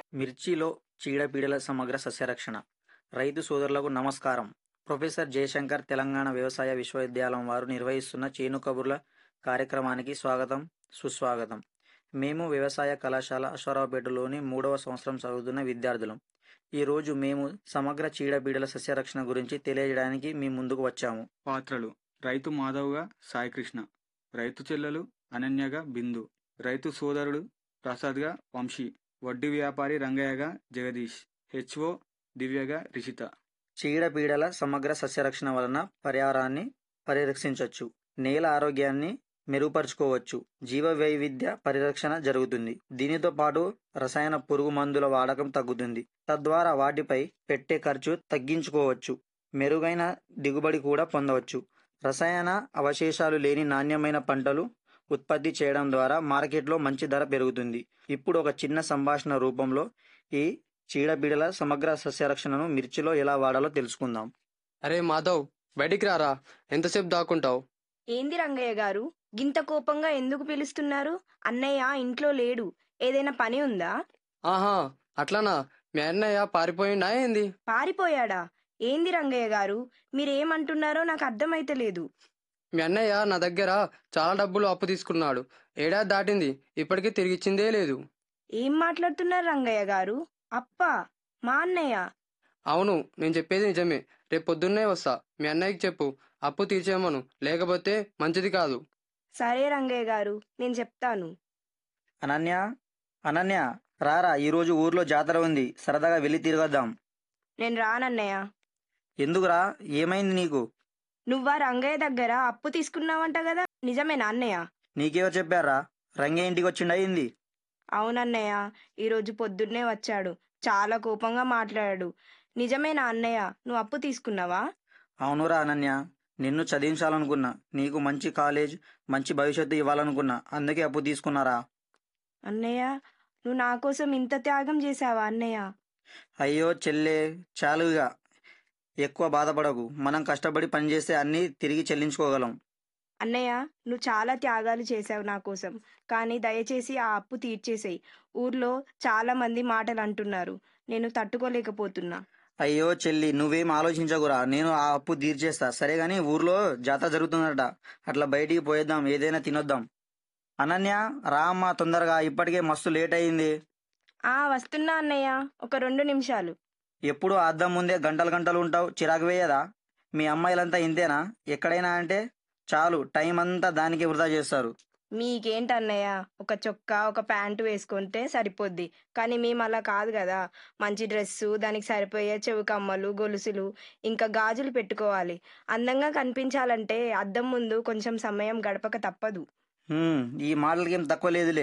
మిర్చిలో చీడపీడల సమగ్ర సస్యరక్షణ రైతు సోదరులకు నమస్కారం ప్రొఫెసర్ జయశంకర్ తెలంగాణ వ్యవసాయ విశ్వవిద్యాలయం వారు నిర్వహిస్తున్న చేను కబుర్ల కార్యక్రమానికి స్వాగతం సుస్వాగతం మేము వ్యవసాయ కళాశాల అశ్వరావుపేటలోని మూడవ సంవత్సరం చదువుతున్న విద్యార్థులం ఈరోజు మేము సమగ్ర చీడపీడల సస్యరక్షణ గురించి తెలియజేయడానికి మీ ముందుకు వచ్చాము పాత్రలు రైతు మాధవ్గా సాయికృష్ణ రైతు చెల్లెలు అనన్యగా బిందు రైతు సోదరుడు ప్రసాద్గా వంశీ వడ్డీ వ్యాపారి రంగయ్యగా జగదీష్ హెచ్ఓ దివ్యగా రిషిత చీడపీడల సమగ్ర సస్యరక్షణ వలన పర్యావరణాన్ని పరిరక్షించవచ్చు నేల ఆరోగ్యాన్ని మెరుగుపరుచుకోవచ్చు జీవ వైవిధ్య పరిరక్షణ జరుగుతుంది దీనితో పాటు రసాయన పురుగు మందుల వాడకం తగ్గుతుంది తద్వారా వాటిపై పెట్టే ఖర్చు తగ్గించుకోవచ్చు మెరుగైన దిగుబడి కూడా పొందవచ్చు రసాయన అవశేషాలు లేని నాణ్యమైన పంటలు ఉత్పత్తి చేయడం ద్వారా మార్కెట్లో మంచి ధర పెరుగుతుంది ఇప్పుడు ఒక చిన్న సంభాషణ రూపంలో ఈ చీడపీడల సమగ్ర సస్యరక్షణను మిర్చిలో ఎలా వాడాలో తెలుసుకుందాం అరే మాధవ్ బయటికి రారా ఎంతసేపు దాక్కుంటావు ఏంది రంగయ్య గారు గింత కోపంగా ఎందుకు పిలుస్తున్నారు అన్నయ్య ఇంట్లో లేడు ఏదైనా పని ఉందా ఆహా అట్లనా మీ అన్నయ్య పారిపోయిండా ఏంది పారిపోయాడా ఏంది రంగయ్య గారు మీరేమంటున్నారో నాకు అర్థమైతలేదు మీ అన్నయ్య నా దగ్గర చాలా డబ్బులు అప్పు తీసుకున్నాడు ఏడాది దాటింది ఇప్పటికీ తిరిగిచ్చిందే లేదు ఏం మాట్లాడుతున్నారు రంగయ్య గారు అప్పా మా అన్నయ్య అవును నేను చెప్పేది నిజమే రేపు పొద్దున్నే వస్తా మీ అన్నయ్యకి చెప్పు అప్పు తీర్చేయమను లేకపోతే మంచిది కాదు సరే రంగయ్య గారు నేను చెప్తాను అనన్య అనన్య రారా ఈరోజు ఊర్లో జాతర ఉంది సరదాగా వెళ్ళి తిరగొద్దాం నేను రానన్నయ్య ఎందుకురా ఏమైంది నీకు నువ్వా రంగయ్య దగ్గర అప్పు తీసుకున్నావంట కదా నిజమేనా అన్నయ్య నీకేవో చెప్పారా రంగే ఇంటికి వచ్చిండా ఏంది అవునన్నయ్య ఈరోజు పొద్దున్నే వచ్చాడు చాలా కోపంగా మాట్లాడాడు నిజమేనా అన్నయ్య నువ్వు అప్పు తీసుకున్నావా అవునురా అనన్య నిన్ను చదివించాలనుకున్నా నీకు మంచి కాలేజ్ మంచి భవిష్యత్తు ఇవ్వాలనుకున్నా అందుకే అప్పు తీసుకున్నారా అన్నయ్య నువ్వు నా కోసం ఇంత త్యాగం చేశావా అన్నయ్య అయ్యో చెల్లే చాలుగా ఎక్కువ బాధపడకు మనం కష్టపడి పనిచేస్తే అన్నీ తిరిగి చెల్లించుకోగలం అన్నయ్య నువ్వు చాలా త్యాగాలు చేశావు నా కోసం కానీ దయచేసి ఆ అప్పు తీర్చేసేయి ఊర్లో చాలా మంది మాటలు అంటున్నారు నేను తట్టుకోలేకపోతున్నా అయ్యో చెల్లి నువ్వేం ఆలోచించకురా నేను ఆ అప్పు తీర్చేస్తా సరే గాని ఊర్లో జాతర జరుగుతుందట అట్లా బయటికి పోయేద్దాం ఏదైనా తినొద్దాం అనన్య రా అమ్మా తొందరగా ఇప్పటికే మస్తు లేట్ అయింది ఆ వస్తున్నా అన్నయ్య ఒక రెండు నిమిషాలు ఎప్పుడు అద్దం ముందే గంటలు గంటలు ఉంటావు చిరాకు వేయదా మీ అమ్మాయిలంతా ఇంతేనా ఎక్కడైనా అంటే చాలు టైం అంతా దానికి వృధా చేస్తారు మీకేంటి అన్నయ్య ఒక చొక్కా ఒక ప్యాంటు వేసుకుంటే సరిపోద్ది కానీ మేము అలా కాదు కదా మంచి డ్రెస్సు దానికి సరిపోయే చెవి కమ్మలు గొలుసులు ఇంకా గాజులు పెట్టుకోవాలి అందంగా కనిపించాలంటే అద్దం ముందు కొంచెం సమయం గడపక తప్పదు హ్మ్, ఈ మాటలకి ఏం తక్కువ లేదులే